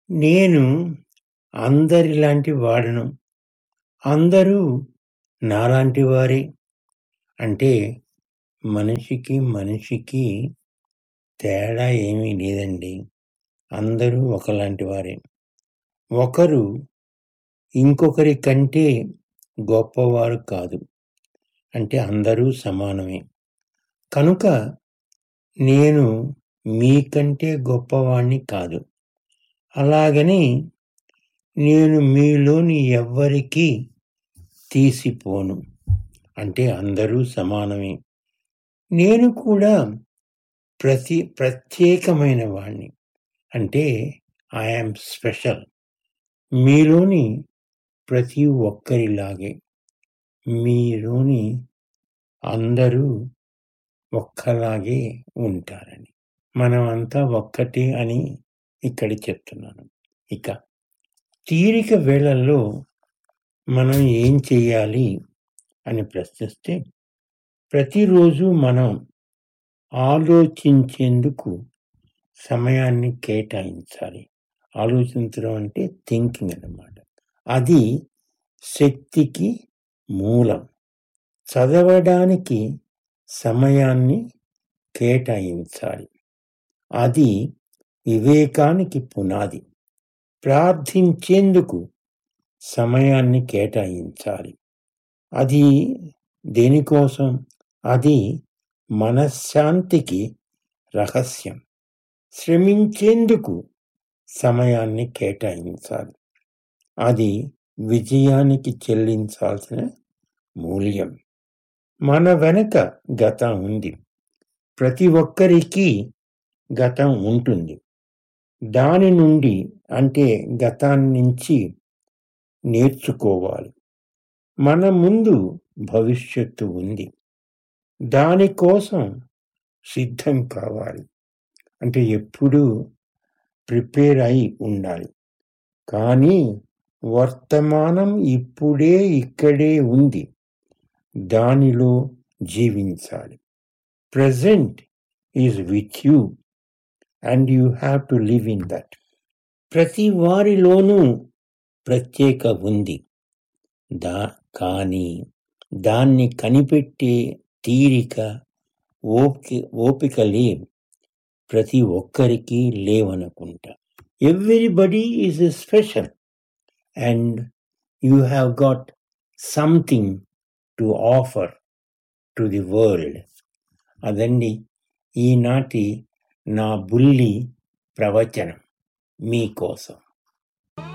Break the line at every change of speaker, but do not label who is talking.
నేను అందరిలాంటి వాడను అందరూ నాలాంటి వారే అంటే మనిషికి మనిషికి తేడా ఏమీ లేదండి అందరూ ఒకలాంటి వారే ఒకరు ఇంకొకరి కంటే గొప్పవారు కాదు అంటే అందరూ సమానమే కనుక నేను మీకంటే గొప్పవాణ్ణి కాదు అలాగని నేను మీలోని ఎవ్వరికీ తీసిపోను అంటే అందరూ సమానమే నేను కూడా ప్రతి ప్రత్యేకమైన వాణ్ణి అంటే ఐఎమ్ స్పెషల్ మీలోని ప్రతి ఒక్కరిలాగే మీలోని అందరూ ఒక్కలాగే ఉంటారని మనమంతా ఒక్కటే అని ఇక్కడ చెప్తున్నాను ఇక తీరిక వేళల్లో మనం ఏం చేయాలి అని ప్రశ్నిస్తే ప్రతిరోజు మనం ఆలోచించేందుకు సమయాన్ని కేటాయించాలి ఆలోచించడం అంటే థింకింగ్ అన్నమాట అది శక్తికి మూలం చదవడానికి సమయాన్ని కేటాయించాలి అది వివేకానికి పునాది ప్రార్థించేందుకు సమయాన్ని కేటాయించాలి అది దేనికోసం అది మనశ్శాంతికి రహస్యం శ్రమించేందుకు సమయాన్ని కేటాయించాలి అది విజయానికి చెల్లించాల్సిన మూల్యం మన వెనక గతం ఉంది ప్రతి ఒక్కరికి గతం ఉంటుంది దాని నుండి అంటే గతాన్ని నుంచి నేర్చుకోవాలి మన ముందు భవిష్యత్తు ఉంది దానికోసం సిద్ధం కావాలి అంటే ఎప్పుడూ ప్రిపేర్ అయి ఉండాలి కానీ వర్తమానం ఇప్పుడే ఇక్కడే ఉంది దానిలో జీవించాలి present is with you and you have to live in that ప్రతి వారిలోనూ ప్రత్యేక ఉంది దా కానీ దాన్ని కనిపెట్టే తీరిక ఓపిక ఓపిక లేవు ప్రతి ఒక్కరికి లేవనుకుంటా everybody is special and you have got something to offer to the world అదండి ఈనాటి నా బుల్లి ప్రవచనం మీకోసం